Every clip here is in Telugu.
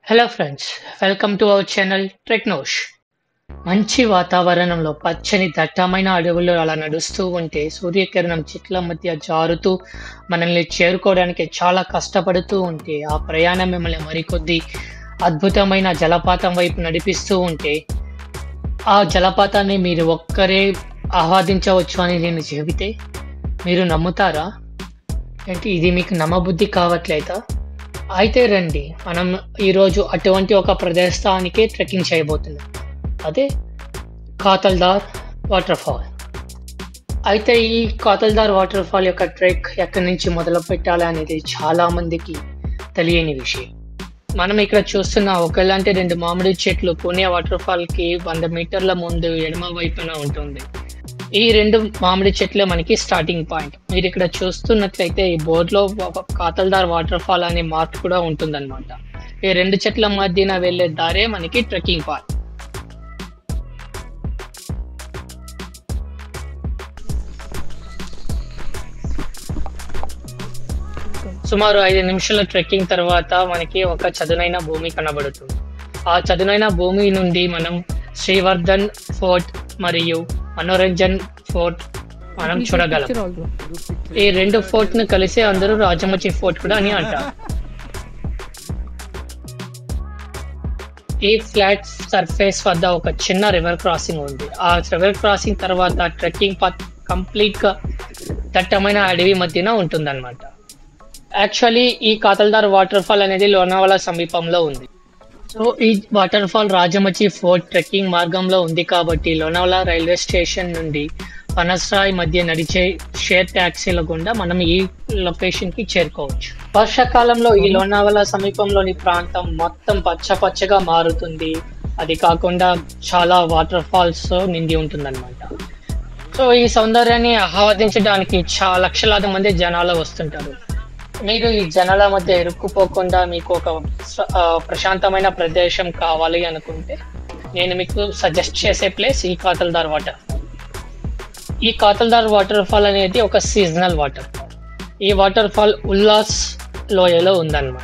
hello friends welcome to our channel టెక్నోష్ మంచి వాతావరణంలో పచ్చని దట్టమైన అడవుల్లో అలా నడుస్తూ ఉంటే సూర్యకిరణం చెట్ల మధ్య జారుతూ మనల్ని చేరుకోవడానికి చాలా కష్టపడుతూ ఉంటే ఆ ప్రయాణం మిమ్మల్ని మరికొద్ది అద్భుతమైన జలపాతం వైపు నడిపిస్తూ ఉంటే ఆ జలపాతాన్ని మీరు ఒక్కరే ఆహ్వాదించవచ్చు అని నేను చెబితే మీరు నమ్ముతారా ఏంటి ఇది మీకు నమ్మబుద్ధి కావట్లేదా అయితే రండి మనం ఈరోజు అటువంటి ఒక ప్రదేశానికి ట్రెక్కింగ్ చేయబోతున్నాం అదే కాతల్దార్ వాటర్ ఫాల్ అయితే ఈ కాతల్దార్ వాటర్ ఫాల్ యొక్క ట్రెక్ ఎక్కడి నుంచి మొదలు పెట్టాలి అనేది చాలా మందికి తెలియని విషయం మనం ఇక్కడ చూస్తున్న ఒకలాంటి రెండు మామిడి చెట్లు పుణ్య వాటర్ ఫాల్ కి వంద మీటర్ల ముందు ఎడమ వైపున ఉంటుంది ఈ రెండు మామిడి చెట్లే మనకి స్టార్టింగ్ పాయింట్ మీరు ఇక్కడ చూస్తున్నట్లయితే ఈ బోర్డులో ఒక కాతల్దార్ వాటర్ ఫాల్ అనే మార్క్ కూడా ఉంటుందన్నమాట ఈ రెండు చెట్ల మధ్యన వెళ్ళే దారే మనకి ట్రెక్కింగ్ పాత్ సుమారు ఐదు నిమిషాల ట్రెక్కింగ్ తర్వాత మనకి ఒక చదునైన భూమి కనబడుతుంది ఆ చదునైన భూమి నుండి మనం శ్రీవర్ధన్ ఫోర్ట్ మరియు మనోరంజన్ ఫోర్ట్ మనం చూడగలం ఈ రెండు ఫోర్ట్ ను కలిసి అందరూ రాజమచి ఫోర్ట్ కూడా అని అంటారు ఈ ఫ్లాట్ సర్ఫేస్ వద్ద ఒక చిన్న రివర్ క్రాసింగ్ ఉంది ఆ రివర్ క్రాసింగ్ తర్వాత ట్రెక్కింగ్ పాత్ కంప్లీట్ గా దట్టమైన అడవి మధ్యన ఉంటుందన్నమాట యాక్చువల్లీ ఈ కాతల్దార్ వాటర్ ఫాల్ అనేది లోనావాలా సమీపంలో ఉంది సో ఈ waterfall Rajmachi fort trekking మార్గంలో ఉంది కాబట్టి లోనావాలా రైల్వే స్టేషన్ నుండి పనసరాయ్ మధ్య నడిచే షేర్ ట్యాక్సీల గుండా మనం ఈ లొకేషన్ కి చేరుకోవచ్చు వర్షాకాలంలో ఈ లోనావాలా సమీపంలోని ప్రాంతం మొత్తం పచ్చ పచ్చగా మారుతుంది అది కాకుండా చాలా వాటర్ ఫాల్స్ నిండి ఉంటుందన్నమాట సో ఈ సౌందర్యాన్ని ఆహ్వాదించడానికి చాలా లక్షలాది మంది జనాలు వస్తుంటారు మీరు ఈ జనాల మధ్య ఇరుక్కుపోకుండా మీకు ఒక స- ఆ, ప్రశాంతమైన ప్రదేశం కావాలి అనుకుంటే నేను మీకు సజెస్ట్ చేసే ప్లేస్ ఈ కాతల్దార్ వాటర్ ఈ కాతల్దార్ వాటర్ ఫాల్ అనేది ఒక సీజనల్ వాటర్ ఫాల్ ఈ వాటర్ ఫాల్ ఉల్లాస్ లోయలో ఉందన్నమాట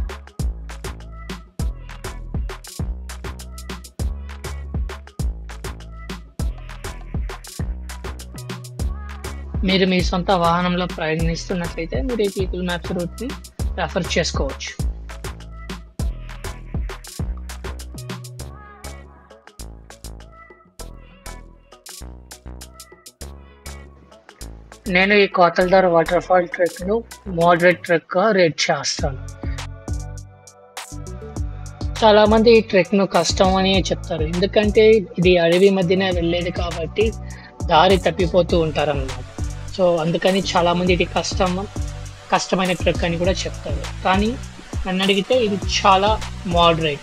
మీరు మీ సొంత వాహనంలో ప్రయాణిస్తున్నట్లయితే మీరు ఈ గూగుల్ మ్యాప్స్ రూట్ని రెఫర్ చేసుకోవచ్చు నేను ఈ కోతల్దార్ వాటర్ ఫాల్ ట్రెక్ను మోడరేట్ ట్రెక్గా రేట్ చేస్తాను చాలా మంది ఈ ట్రెక్ను కష్టం అని చెప్తారు ఎందుకంటే ఇది అడవి మధ్యన వెళ్ళేది కాబట్టి దారి తప్పిపోతూ ఉంటారు అన్నమాట సో అందుకని చాలా మంది ఇది కష్టం కష్టమైన ట్రెక్ అని కూడా చెప్తారు కానీ నన్ను అడిగితే ఇది చాలా మోడరేట్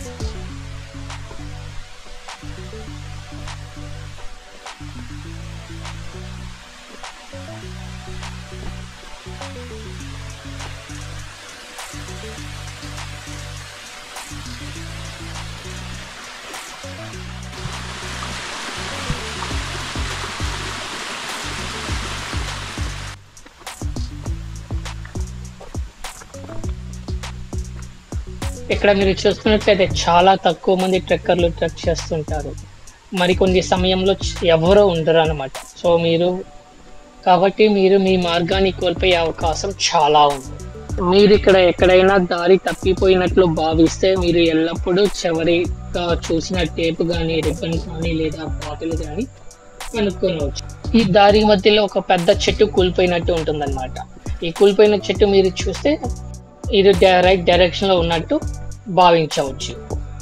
ఇక్కడ మీరు చూస్తున్నట్లయితే చాలా తక్కువ మంది ట్రెక్కర్లు ట్రెక్ చేస్తుంటారు మరికొన్ని సమయంలో చ- ఎవరో ఉండరు అనమాట సో మీరు కాబట్టి మీరు మీ మార్గాన్ని కోల్పోయే అవకాశం చాలా ఉంది మీరు ఇక్కడ ఎక్కడైనా దారి తప్పిపోయినట్లు భావిస్తే మీరు ఎల్లప్పుడూ చివరిగా చూసిన టేప్ కానీ రిబ్బన్ కానీ లేదా బాటిల్ కానీ కనుక్కోవచ్చు ఈ దారి మధ్యలో ఒక పెద్ద చెట్టు కూలిపోయినట్టు ఉంటుందన్నమాట ఈ కూలిపోయిన చెట్టు మీరు చూస్తే ఇది రైట్ డైరెక్షన్ లో ఉన్నట్టు భావించవచ్చు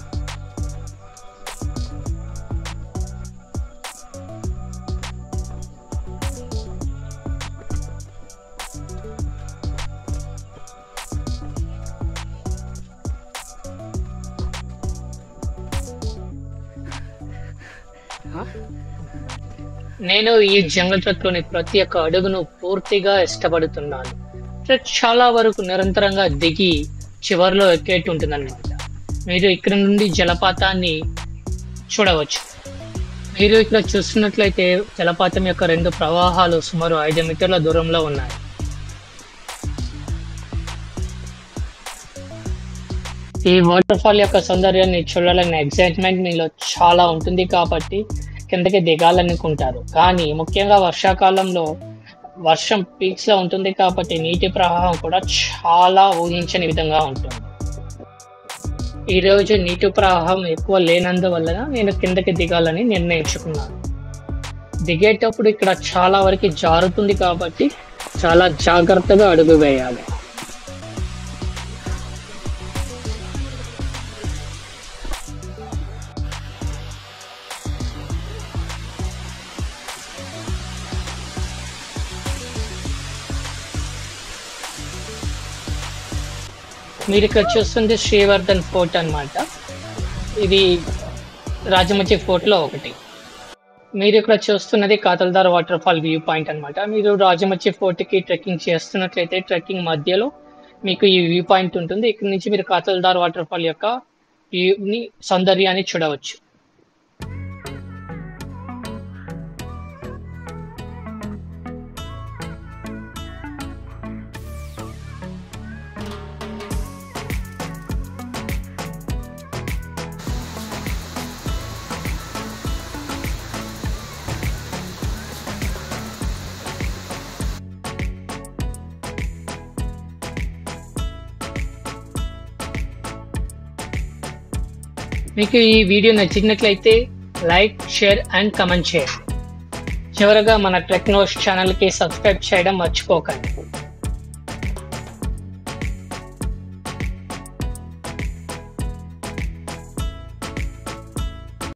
నేను ఈ జంగల్ ట్రెక్ లోని ప్రతి ఒక్క అడుగును పూర్తిగా ఇష్టపడుతున్నాను ట్రెక్ చాలా వరకు నిరంతరంగా దిగి చివరిలో ఎక్కేట్టు ఉంటుందన్నమాట మీరు ఇక్కడ నుండి జలపాతాన్ని చూడవచ్చు మీరు ఇక్కడ చూస్తున్నట్లయితే జలపాతం యొక్క రెండు ప్రవాహాలు సుమారు ఐదు మీటర్ల దూరంలో ఉన్నాయి ఈ వాటర్ ఫాల్ యొక్క సౌందర్యాన్ని చూడాలనే ఎగ్జైట్మెంట్ మీలో చాలా ఉంటుంది కాబట్టి కిందకి దిగాలనుకుంటారు కానీ ముఖ్యంగా వర్షాకాలంలో వర్షం పీక్స్ లో ఉంటుంది కాబట్టి నీటి ప్రవాహం కూడా చాలా ఊహించని విధంగా ఉంటుంది ఈ రోజు నీటి ప్రవాహం ఎక్కువ లేనందువల్ల నేను కిందకి దిగాలని నిర్ణయించుకున్నాను దిగేటప్పుడు ఇక్కడ చాలా వరకు జారుతుంది కాబట్టి చాలా జాగ్రత్తగా అడుగు వేయాలి మీరు ఇక్కడ చూస్తుంది శ్రీవర్ధన్ ఫోర్ట్ అన్నమాట ఇది రాజమండ్రి ఫోర్ట్లో ఒకటి మీరు ఇక్కడ చూస్తున్నది Kataldhar waterfall view point అన్నమాట మీరు రాజమండ్రి ఫోర్ట్కి ట్రెక్కింగ్ చేస్తున్నట్లయితే ట్రెక్కింగ్ మధ్యలో మీకు ఈ వ్యూ పాయింట్ ఉంటుంది ఇక్కడ నుంచి మీరు కాతల్దార్ వాటర్ ఫాల్ యొక్క వ్యూని సౌందర్యాన్ని చూడవచ్చు మీకు ఈ వీడియో నచ్చినట్లయితే లైక్ షేర్ అండ్ కమెంట్ చేయండి చివరగా మన టెక్నోస్ ఛానల్కి సబ్స్క్రైబ్ చేయడం మర్చిపోకండి